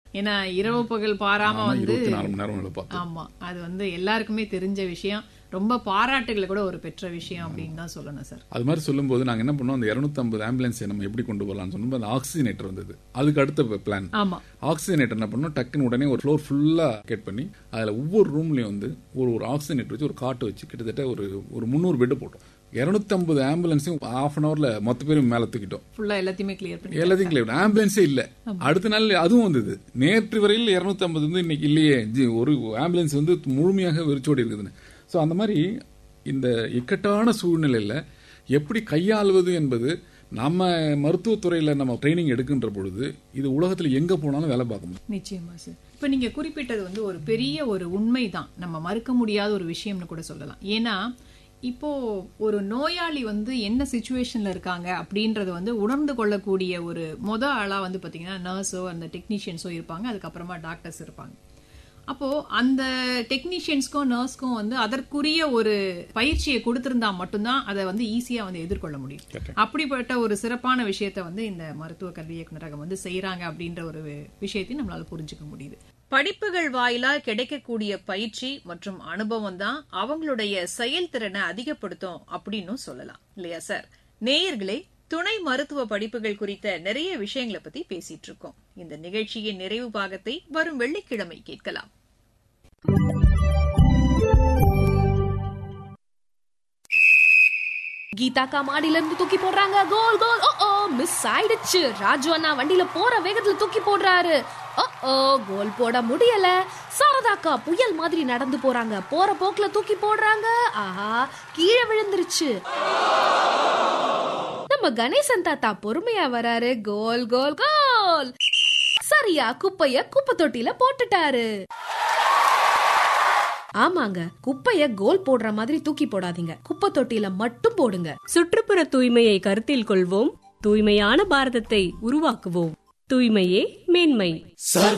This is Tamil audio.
ஏன்னா இரவு பகல் பாராம வந்து இருபத்தி நாலு மணி நேரம் வேலை பார்த்தோம் ஆமா அது வந்து எல்லாருக்குமே தெரிஞ்ச விஷயம் ரொம்ப பாராட்டுகளை கூட ஒரு பெற்ற விஷயம் அப்படின்னு தான் சொல்லணும் சார் அது மாதிரி சொல்லும்போது நாங்க என்ன பண்ணோம் அந்த 250 ஆம்புலன்ஸை நம்ம எப்படி கொண்டு போகலாம்னு சொன்னோம் அந்த ஆக்சிஜனேட்டர் வந்தது அதுக்கு அடுத்த பிளான் ஆமா ஆக்சிஜனேட்டர் என்ன பண்ணோம் டக்குன்னு உடனே ஒரு ஃப்ளோர் ஃபுல்லா கேட் பண்ணி அதுல ஒவ்வொரு ரூம்லயும் வந்து ஒரு ஒரு ஆக்சிஜனேட்டர் வச்சு ஒரு காட்டு வச்சு கிட்டத்தட்ட ஒரு ஒரு முந்நூறு பெட் போட்டோம் 250 ஆம்புலன்ஸையும் ஆஃப் அன் ஹவர்ல மொத்த பேரும் மேல தூக்கிட்டோம் ஃபுல்லா எல்லாத்தையுமே கிளியர் பண்ணி எல்லாத்தையும் கிளியர் ஆம்புலன்ஸே இல்ல அடுத்த நாள் அதுவும் வந்தது நேற்று வரையில் 250 வந்து இன்னைக்கு இல்லையே ஜி, ஒரு ஆம்புலன்ஸ் வந்து முழுமையாக வெறிச்சோடி இருக்குதுன்னு ஸோ அந்த மாதிரி இந்த இக்கட்டான சூழ்நிலையில எப்படி கையாள்வது என்பது நம்ம மருத்துவத்துறையில நம்ம ட்ரைனிங் எடுக்கின்ற பொழுது இது உலகத்துல எங்க போனாலும் வேலை பார்க்க முடியும் நிச்சயமா சார் இப்ப நீங்க குறிப்பிட்டது வந்து ஒரு பெரிய ஒரு உண்மைதான் நம்ம மறுக்க முடியாத ஒரு விஷயம்னு கூட சொல்லலாம் ஏன்னா இப்போ ஒரு நோயாளி வந்து என்ன சுச்சுவேஷன்ல இருக்காங்க அப்படின்றத வந்து உணர்ந்து கொள்ளக்கூடிய ஒரு மொத ஆளா வந்து பாத்தீங்கன்னா நர்ஸோ அந்த டெக்னீஷியன்ஸோ இருப்பாங்க அதுக்கப்புறமா டாக்டர்ஸ் இருப்பாங்க அப்போ அந்த டெக்னீஷியன்ஸ்க்கும் நர்ஸ்க்கும் வந்து அதற்குரிய ஒரு பயிற்சியை கொடுத்திருந்தா மட்டும்தான் அதை வந்து ஈஸியா வந்து எதிர்கொள்ள முடியும் அப்படிப்பட்ட ஒரு சிறப்பான விஷயத்தை வந்து இந்த மருத்துவ கல்வி இயக்குநரகம் வந்து செய்யறாங்க அப்படின்ற ஒரு விஷயத்தையும் நம்மளால புரிஞ்சுக்க முடியுது படிப்புகள் வாயிலா கிடைக்கக்கூடிய பயிற்சி மற்றும் அனுபவம் தான் அவங்களுடைய செயல்திறனை அதிகப்படுத்தும் அப்படின்னு சொல்லலாம் இல்லையா சார் நேயர்களே துணை மருத்துவ படிப்புகள் குறித்த நிறைய விஷயங்களை பத்தி பேசிட்டு இருக்கோம் இந்த நிகழ்ச்சியின் நிறைவு பாகத்தை வரும் வெள்ளிக்கிழமை கேட்கலாம் கீதாக்கா மாடியில இருந்து தூக்கி போடுறாங்க கோல் கோல் ஓ ஓ மிஸ் ஆயிடுச்சு ராஜு அண்ணா வண்டியில போற வேகத்துல தூக்கி போடுறாரு ஓ ஓ கோல் போட முடியல சாரதாக்கா புயல் மாதிரி நடந்து போறாங்க போற போக்குல தூக்கி போடுறாங்க ஆஹா கீழே விழுந்துருச்சு நம்ம கணேசன் தாத்தா பொறுமையா வராரு கோல் கோல் கோல் சரியா குப்பைய குப்பை தொட்டில போட்டுட்டாரு ஆமாங்க குப்பைய கோல் போடுற மாதிரி தூக்கி போடாதீங்க குப்பை தொட்டில மட்டும் போடுங்க சுற்றுப்புற தூய்மையை கருத்தில் கொள்வோம் தூய்மையான பாரதத்தை உருவாக்குவோம் தூய்மையே மேன்மை சர்வ